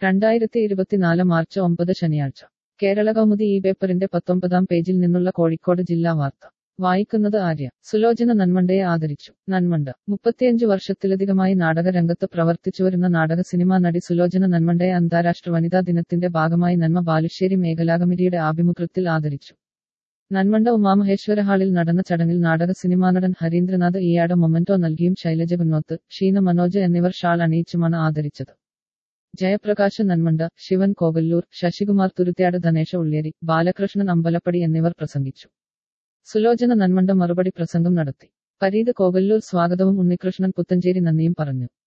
രണ്ടായിരത്തി ഇരുപത്തിനാല് മാർച്ച് ഒമ്പത് ശനിയാഴ്ച കേരള കൗമുദി ഈ പേപ്പറിന്റെ പത്തൊമ്പതാം പേജിൽ നിന്നുള്ള കോഴിക്കോട് ജില്ലാ വാർത്ത വായിക്കുന്നത് ആര്യ സുലോചന നന്മണ്ടയെ ആദരിച്ചു നന്മണ്ട മുപ്പത്തിയഞ്ച് വർഷത്തിലധികമായി നാടകരംഗത്ത് പ്രവർത്തിച്ചുവരുന്ന നാടക സിനിമാ നടി സുലോചന നന്മണ്ടയെ അന്താരാഷ്ട്ര വനിതാ ദിനത്തിന്റെ ഭാഗമായി നന്മ ബാലുശ്ശേരി മേഖലാകമ്മിറ്റിയുടെ ആഭിമുഖ്യത്തിൽ ആദരിച്ചു നന്മണ്ട ഉമാമഹേശ്വര ഹാളിൽ നടന്ന ചടങ്ങിൽ നാടക സിനിമാ നടൻ ഹരീന്ദ്രനാഥ് ഈയാട് മൊമന്റോ നൽകിയും ശൈലജ കുന്നോത്ത് ഷീന മനോജ് എന്നിവർ ഷാൾ അണിയിച്ചുമാണ് ആദരിച്ചത് ജയപ്രകാശ് നന്മണ്ട ശിവൻ കോവല്ലൂർ ശശികുമാർ തുരുത്യാട് ധനേഷ ഉള്ളിയരി ബാലകൃഷ്ണൻ അമ്പലപ്പടി എന്നിവർ പ്രസംഗിച്ചു സുലോചന നന്മണ്ട മറുപടി പ്രസംഗം നടത്തി പരീത് കോവല്ലൂർ സ്വാഗതവും ഉണ്ണികൃഷ്ണൻ പുത്തഞ്ചേരി നന്ദിയും പറഞ്ഞു